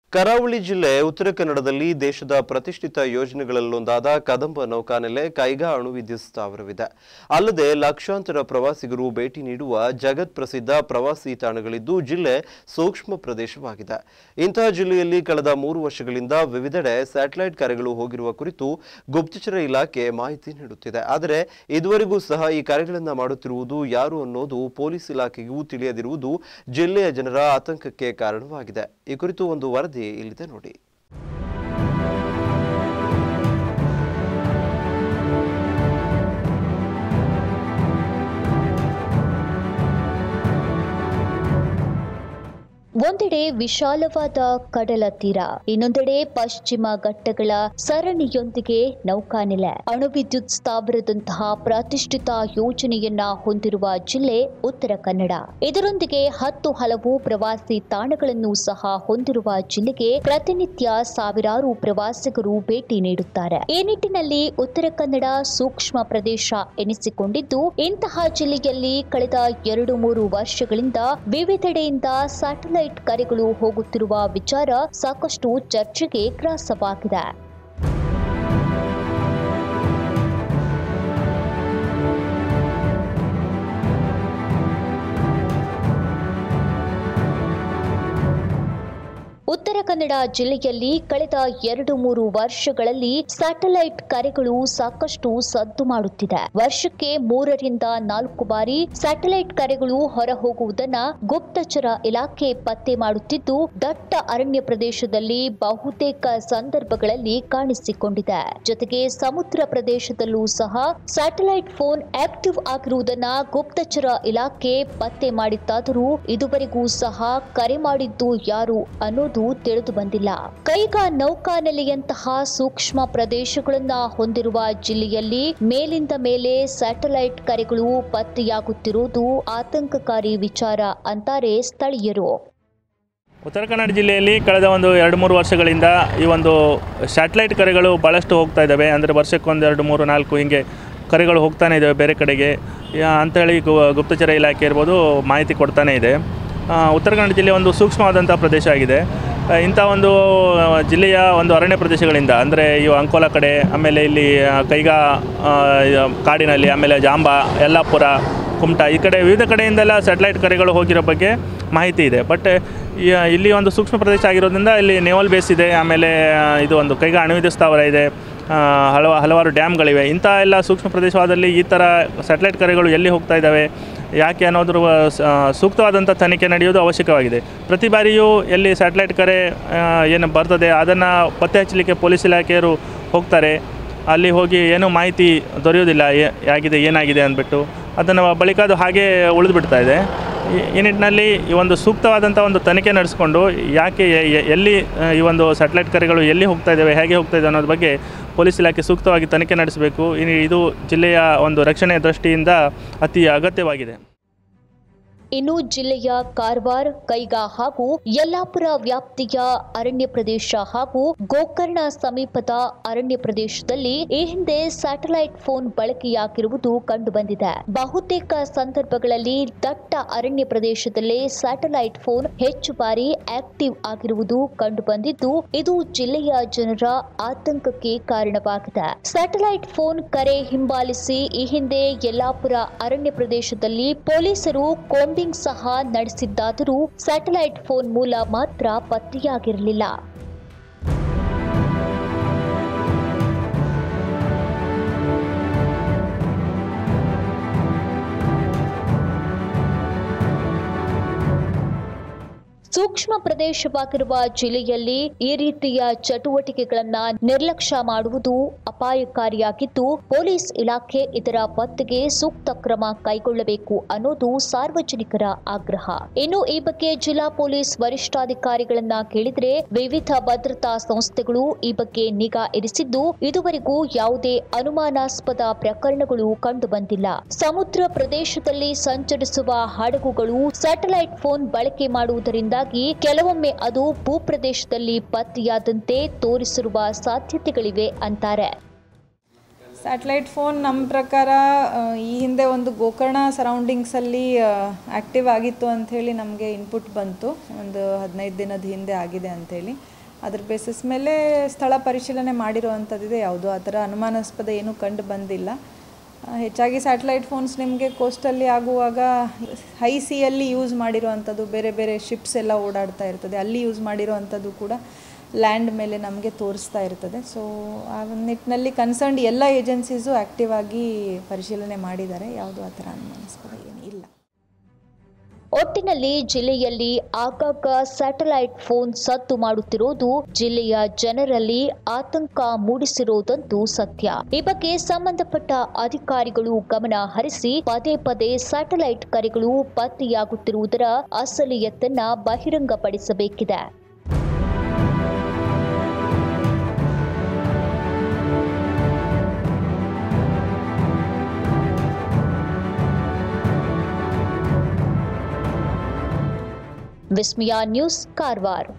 ಕರಾವಳಿ ಜಿಲ್ಲೆ ಉತ್ತರ ಕನ್ನಡದಲ್ಲಿ ದೇಶದ ಪ್ರತಿಷ್ಠಿತ ಯೋಜನೆಗಳಲ್ಲೊಂದಾದ ಕದಂಬ ನೌಕಾನೆಲೆ ಕೈಗಾ ಅಣು ವಿದ್ಯುತ್ ಸ್ಥಾವರವಿದೆ ಅಲ್ಲದೆ ಲಕ್ಷಾಂತರ ಪ್ರವಾಸಿಗರು ಭೇಟಿ ನೀಡುವ ಜಗತ್ ಪ್ರಸಿದ್ಧ ಪ್ರವಾಸಿ ತಾಣಗಳಿದ್ದು ಜಿಲ್ಲೆ ಸೂಕ್ಷ್ಮ ಪ್ರದೇಶವಾಗಿದೆ ಇಂತಹ ಜಿಲ್ಲೆಯಲ್ಲಿ ಕಳೆದ ಮೂರು ವರ್ಷಗಳಿಂದ ವಿವಿಧೆಡೆ ಸ್ಯಾಟಲೈಟ್ ಕಾರ್ಯಗಳು ಹೋಗಿರುವ ಕುರಿತು ಗುಪ್ತಚರ ಇಲಾಖೆ ಮಾಹಿತಿ ನೀಡುತ್ತಿದೆ ಆದರೆ ಇದುವರೆಗೂ ಸಹ ಈ ಕಾರ್ಯಗಳನ್ನು ಮಾಡುತ್ತಿರುವುದು ಯಾರು ಅನ್ನೋದು ಪೊಲೀಸ್ ಇಲಾಖೆಗೂ ತಿಳಿಯದಿರುವುದು ಜಿಲ್ಲೆಯ ಜನರ ಆತಂಕಕ್ಕೆ ಕಾರಣವಾಗಿದೆ ಈ ಕುರಿತು ಒಂದು ವರದಿ ಇಲ್ಲಿದೆ ನೋಡಿ ಒಂದೆಡೆ ವಿಶಾಲವಾದ ಕಡಲ ತೀರ ಇನ್ನೊಂದೆಡೆ ಪಶ್ಚಿಮ ಘಟ್ಟಗಳ ಸರಣಿಯೊಂದಿಗೆ ನೌಕಾನೆಲೆ ಅಣುವಿದ್ಯುತ್ ಸ್ಥಾವರದಂತಹ ಪ್ರತಿಷ್ಠಿತ ಯೋಜನೆಯನ್ನ ಹೊಂದಿರುವ ಜಿಲ್ಲೆ ಉತ್ತರ ಕನ್ನಡ ಇದರೊಂದಿಗೆ ಹತ್ತು ಹಲವು ಪ್ರವಾಸಿ ತಾಣಗಳನ್ನು ಸಹ ಹೊಂದಿರುವ ಜಿಲ್ಲೆಗೆ ಪ್ರತಿನಿತ್ಯ ಸಾವಿರಾರು ಪ್ರವಾಸಿಗರು ಭೇಟಿ ನೀಡುತ್ತಾರೆ ಈ ನಿಟ್ಟಿನಲ್ಲಿ ಉತ್ತರ ಕನ್ನಡ ಸೂಕ್ಷ್ಮ ಪ್ರದೇಶ ಎನಿಸಿಕೊಂಡಿದ್ದು ಇಂತಹ ಜಿಲ್ಲೆಯಲ್ಲಿ ಕಳೆದ ಎರಡು ಮೂರು ವರ್ಷಗಳಿಂದ ವಿವಿಧೆಡೆಯಿಂದ ಸ್ಯಾಟಲೈಟ್ ಕರೆಗಳು ಹೋಗುತ್ತಿರುವ ವಿಚಾರ ಸಾಕಷ್ಟು ಚರ್ಚೆಗೆ ಗ್ರಾಸವಾಗಿದೆ ಉತ್ತರ ಕನ್ನಡ ಜಿಲ್ಲೆಯಲ್ಲಿ ಕಳೆದ ಎರಡು ಮೂರು ವರ್ಷಗಳಲ್ಲಿ ಸ್ಯಾಟಲೈಟ್ ಕರೆಗಳು ಸಾಕಷ್ಟು ಸದ್ದು ಮಾಡುತ್ತಿದೆ ವರ್ಷಕ್ಕೆ ಮೂರರಿಂದ ನಾಲ್ಕು ಬಾರಿ ಸ್ಯಾಟಲೈಟ್ ಕರೆಗಳು ಹೊರಹೋಗುವುದನ್ನ ಗುಪ್ತಚರ ಇಲಾಖೆ ಪತ್ತೆ ಮಾಡುತ್ತಿದ್ದು ದಟ್ಟ ಅರಣ್ಯ ಪ್ರದೇಶದಲ್ಲಿ ಬಹುತೇಕ ಸಂದರ್ಭಗಳಲ್ಲಿ ಕಾಣಿಸಿಕೊಂಡಿದೆ ಜೊತೆಗೆ ಸಮುದ್ರ ಪ್ರದೇಶದಲ್ಲೂ ಸಹ ಸ್ಯಾಟಲೈಟ್ ಫೋನ್ ಆಕ್ಟಿವ್ ಆಗಿರುವುದನ್ನ ಗುಪ್ತಚರ ಇಲಾಖೆ ಪತ್ತೆ ಮಾಡಿತ್ತಾದರೂ ಇದುವರೆಗೂ ಸಹ ಕರೆ ಮಾಡಿದ್ದು ಯಾರು ಅನ್ನೋದು ತಿಳಿದು ಬಂದಿಲ್ಲ ಕೈಗಾ ನೌಕಾನೆಲೆಯಂತಹ ಸೂಕ್ಷ್ಮ ಪ್ರದೇಶಗಳನ್ನ ಹೊಂದಿರುವ ಜಿಲ್ಲೆಯಲ್ಲಿ ಮೇಲಿಂದ ಮೇಲೆ ಸ್ಯಾಟಲೈಟ್ ಕರೆಗಳು ಪತ್ತೆಯಾಗುತ್ತಿರುವುದು ಆತಂಕಕಾರಿ ವಿಚಾರ ಅಂತಾರೆ ಸ್ಥಳೀಯರು ಉತ್ತರ ಕನ್ನಡ ಜಿಲ್ಲೆಯಲ್ಲಿ ಕಳೆದ ಒಂದು ಎರಡು ಮೂರು ವರ್ಷಗಳಿಂದ ಈ ಒಂದು ಸ್ಯಾಟಲೈಟ್ ಕರೆಗಳು ಭಾಳಷ್ಟು ಹೋಗ್ತಾ ಇದ್ದಾವೆ ಅಂದರೆ ವರ್ಷಕ್ಕೊಂದು ಎರಡು ಮೂರು ನಾಲ್ಕು ಹಿಂಗೆ ಕರೆಗಳು ಹೋಗ್ತಾನೆ ಇದ್ದಾವೆ ಬೇರೆ ಕಡೆಗೆ ಯಾ- ಅಂಥೇಳಿ ಗು- ಗುಪ್ತಚರ ಇಲಾಖೆ ಇರ್ಬೋದು ಮಾಹಿತಿ ಕೊಡ್ತಾನೆ ಇದೆ ಆ, ಉತ್ತರ ಕನ್ನಡ ಜಿಲ್ಲೆ ಒಂದು ಸೂಕ್ಷ್ಮವಾದಂಥ ಪ್ರದೇಶ ಆಗಿದೆ ಆ, ಇಂಥ ಒಂದು ಆ, ಜಿಲ್ಲೆಯ ಒಂದು ಅರಣ್ಯ ಪ್ರದೇಶಗಳಿಂದ ಅಂದರೆ ಇವು ಅಂಕೋಲ ಕಡೆ ಆಮೇಲೆ ಇಲ್ಲಿ ಆ, ಕೈಗಾ ಆ, ಕಾಡಿನಲ್ಲಿ ಆಮೇಲೆ ಜಾಂಬ ಯಲ್ಲಾಪುರ ಕುಮಟಾ ಈ ಕಡೆ ವಿವಿಧ ಕಡೆಯಿಂದೆಲ್ಲ ಸ್ಯಾಟಲೈಟ್ ಕರೆಗಳು ಹೋಗಿರೋ ಬಗ್ಗೆ ಮಾಹಿತಿ ಇದೆ ಬಟ್ ಇಲ್ಲಿ ಒಂದು ಸೂಕ್ಷ್ಮ ಪ್ರದೇಶ ಆಗಿರೋದ್ರಿಂದ ಇಲ್ಲಿ ನೇವಲ್ ಬೇಸ್ ಇದೆ ಆಮೇಲೆ ಆ, ಇದು ಒಂದು ಕೈಗಾ ಅಣುವಿದ್ಯುತ್ ಸ್ಥಾವರ ಇದೆ ಆ, ಹಲವ ಹಲವಾರು ಡ್ಯಾಮ್ಗಳಿವೆ ಇಂಥ ಎಲ್ಲ ಸೂಕ್ಷ್ಮ ಪ್ರದೇಶವಾದಲ್ಲಿ ಈ ಥರ ಸ್ಯಾಟಲೈಟ್ ಕರೆಗಳು ಎಲ್ಲಿ ಹೋಗ್ತಾ ಇದ್ದಾವೆ ಯಾಕೆ ಅನ್ನೋದ್ರ ಆ, ಸೂಕ್ತವಾದಂಥ ತನಿಖೆ ನಡೆಯೋದು ಅವಶ್ಯಕವಾಗಿದೆ ಪ್ರತಿ ಬಾರಿಯೂ ಎಲ್ಲಿ ಸ್ಯಾಟಲೈಟ್ ಕರೆ ಆ, ಏನು ಬರ್ತದೆ ಅದನ್ನು ಪತ್ತೆ ಹಚ್ಚಲಿಕ್ಕೆ ಪೊಲೀಸ್ ಇಲಾಖೆಯವರು ಹೋಗ್ತಾರೆ ಅಲ್ಲಿ ಹೋಗಿ ಏನೂ ಮಾಹಿತಿ ದೊರೆಯೋದಿಲ್ಲ ಏ- ಹೇಗಿದೆ ಏನಾಗಿದೆ ಅಂದ್ಬಿಟ್ಟು ಅದನ್ನು ಬಳಿಕ ಅದು ಹಾಗೆ ಉಳಿದು ಬಿಡ್ತಾ ಇದೆ ಈ- ಈ ನಿಟ್ಟಿನಲ್ಲಿ ಈ ಒಂದು ಸೂಕ್ತವಾದಂಥ ಒಂದು ತನಿಖೆ ನಡೆಸ್ಕೊಂಡು ಯಾಕೆ ಎ- ಎ- ಎಲ್ಲಿ ಆ, ಈ ಒಂದು ಸ್ಯಾಟಲೈಟ್ ಕರೆಗಳು ಎಲ್ಲಿ ಹೋಗ್ತಾ ಇದ್ದಾವೆ ಹೇಗೆ ಹೋಗ್ತಾ ಇದೆ ಅನ್ನೋದ್ರ ಬಗ್ಗೆ ಪೊಲೀಸ್ ಇಲಾಖೆ ಸೂಕ್ತವಾಗಿ ತನಿಖೆ ನಡೆಸಬೇಕು ಇನ್ನು ಇದು ಜಿಲ್ಲೆಯ ಒಂದು ರಕ್ಷಣೆಯ ದೃಷ್ಟಿಯಿಂದ ಅತಿ ಅಗತ್ಯವಾಗಿದೆ ಇನ್ನು ಜಿಲ್ಲೆಯ ಕಾರವಾರ ಕೈಗಾ ಹಾಗೂ ಯಲ್ಲಾಪುರ ವ್ಯಾಪ್ತಿಯ ಅರಣ್ಯ ಪ್ರದೇಶ ಹಾಗೂ ಗೋಕರ್ಣ ಸಮೀಪದ ಅರಣ್ಯ ಪ್ರದೇಶದಲ್ಲಿ ಈ ಹಿಂದೆ ಸ್ಯಾಟಲೈಟ್ ಫೋನ್ ಬಳಕೆಯಾಗಿರುವುದು ಕಂಡುಬಂದಿದೆ ಬಹುತೇಕ ಸಂದರ್ಭಗಳಲ್ಲಿ ದಟ್ಟ ಅರಣ್ಯ ಪ್ರದೇಶದಲ್ಲೇ ಸ್ಯಾಟಲೈಟ್ ಫೋನ್ ಹೆಚ್ಚು ಬಾರಿ ಆಕ್ಟಿವ್ ಆಗಿರುವುದು ಕಂಡುಬಂದಿದ್ದು ಇದು ಜಿಲ್ಲೆಯ ಜನರ ಆತಂಕಕ್ಕೆ ಕಾರಣವಾಗಿದೆ ಸ್ಯಾಟಲೈಟ್ ಫೋನ್ ಕರೆ ಹಿಂಬಾಲಿಸಿ ಈ ಹಿಂದೆ ಯಲ್ಲಾಪುರ ಅರಣ್ಯ ಪ್ರದೇಶದಲ್ಲಿ ಪೊಲೀಸರು ಕೋಂಬಿಂಗ್ ಸಹ ನಡೆಸಿದ್ದಾದರೂ ಸ್ಯಾಟಲೈಟ್ ಫೋನ್ ಮೂಲ ಮಾತ್ರ ಪತ್ತೆಯಾಗಿರಲಿಲ್ಲ ಸೂಕ್ಷ್ಮ ಪ್ರದೇಶವಾಗಿರುವ ಜಿಲ್ಲೆಯಲ್ಲಿ ಈ ರೀತಿಯ ಚಟುವಟಿಕೆಗಳನ್ನ ನಿರ್ಲಕ್ಷ್ಯ ಮಾಡುವುದು ಅಪಾಯಕಾರಿಯಾಗಿದ್ದು ಪೊಲೀಸ್ ಇಲಾಖೆ ಇದರ ಪತ್ತೆಗೆ ಸೂಕ್ತ ಕ್ರಮ ಕೈಗೊಳ್ಳಬೇಕು ಅನ್ನೋದು ಸಾರ್ವಜನಿಕರ ಆಗ್ರಹ ಇನ್ನು ಈ ಬಗ್ಗೆ ಜಿಲ್ಲಾ ಪೊಲೀಸ್ ವರಿಷ್ಠಾಧಿಕಾರಿಗಳನ್ನ ಕೇಳಿದ್ರೆ ವಿವಿಧ ಭದ್ರತಾ ಸಂಸ್ಥೆಗಳು ಈ ಬಗ್ಗೆ ನಿಗಾ ಇರಿಸಿದ್ದು ಇದುವರೆಗೂ ಯಾವುದೇ ಅನುಮಾನಾಸ್ಪದ ಪ್ರಕರಣಗಳು ಕಂಡುಬಂದಿಲ್ಲ ಸಮುದ್ರ ಪ್ರದೇಶದಲ್ಲಿ ಸಂಚರಿಸುವ ಹಡಗುಗಳು ಸ್ಯಾಟಲೈಟ್ ಫೋನ್ ಬಳಕೆ ಮಾಡುವುದರಿಂದಾಗಿ ಕೆಲವೊಮ್ಮೆ ಅದು ಭೂಪ್ರದೇಶದಲ್ಲಿ ಪತ್ತೆಯಾದಂತೆ ತೋರಿಸಿರುವ ಸಾಧ್ಯತೆಗಳಿವೆ ಅಂತಾರೆ ಸ್ಯಾಟಲೈಟ್ ಫೋನ್ ನಮ್ಮ ಪ್ರಕಾರ ಆ, ಈ ಹಿಂದೆ ಒಂದು ಗೋಕರ್ಣ ಸರೌಂಡಿಂಗ್ಸಲ್ಲಿ ಆ್ಯಕ್ಟಿವ್ ಆಗಿತ್ತು ಅಂಥೇಳಿ ನಮಗೆ ಇನ್ಪುಟ್ ಬಂತು ಒಂದು ಹದಿನೈದು ದಿನದ ಹಿಂದೆ ಆಗಿದೆ ಅಂಥೇಳಿ ಅದ್ರ ಬೇಸಿಸ್ ಮೇಲೆ ಸ್ಥಳ ಪರಿಶೀಲನೆ ಮಾಡಿರುವಂಥದ್ದಿದೆ ಯಾವುದೂ ಆ ಥರ ಅನುಮಾನಾಸ್ಪದ ಏನೂ ಕಂಡು ಬಂದಿಲ್ಲ ಆ, ಹೆಚ್ಚಾಗಿ ಸ್ಯಾಟಲೈಟ್ ಫೋನ್ಸ್ ನಿಮಗೆ ಕೋಸ್ಟಲ್ಲಿ ಆಗುವಾಗ ಹೈ ಸಿಯಲ್ಲಿ ಯೂಸ್ ಮಾಡಿರುವಂಥದ್ದು ಬೇರೆ ಬೇರೆ ಶಿಪ್ಸ್ ಎಲ್ಲ ಓಡಾಡ್ತಾ ಇರ್ತದೆ ಅಲ್ಲಿ ಯೂಸ್ ಮಾಡಿರುವಂಥದ್ದು ಕೂಡ ಲ್ಯಾಂಡ್ ಮೇಲೆ ನಮಗೆ ತೋರಿಸ್ತಾ ಇರ್ತದೆ ಸೊ ಆ ಒಂದು ನಿಟ್ಟಿನಲ್ಲಿ ಕನ್ಸರ್ನ್ಡ್ ಎಲ್ಲ ಏಜೆನ್ಸೀಸು ಆ್ಯಕ್ಟಿವ್ ಆಗಿ ಪರಿಶೀಲನೆ ಮಾಡಿದ್ದಾರೆ ಯಾವುದೂ ಆ ಥರ ಅನುಮಾನಾಸ್ಪದ ಏನು ಇಲ್ಲ ಒಟ್ಟಿನಲ್ಲಿ ಜಿಲ್ಲೆಯಲ್ಲಿ ಆಗಾಗ ಸ್ಯಾಟಲೈಟ್ ಫೋನ್ ಸದ್ದು ಮಾಡುತ್ತಿರುವುದು ಜಿಲ್ಲೆಯ ಜನರಲ್ಲಿ ಆತಂಕ ಮೂಡಿಸಿರುವುದಂತೂ ಸತ್ಯ ಈ ಬಗ್ಗೆ ಸಂಬಂಧಪಟ್ಟ ಅಧಿಕಾರಿಗಳು ಗಮನ ಹರಿಸಿ ಪದೇ ಪದೇ ಸ್ಯಾಟಲೈಟ್ ಕರೆಗಳು ಪತ್ತೆಯಾಗುತ್ತಿರುವುದರ ಅಸಲಿಯತ್ತನ್ನ ಬಹಿರಂಗಪಡಿಸಬೇಕಿದೆ ವಿಸ್ಮಯ ನ್ಯೂಸ್ ಕಾರವಾರ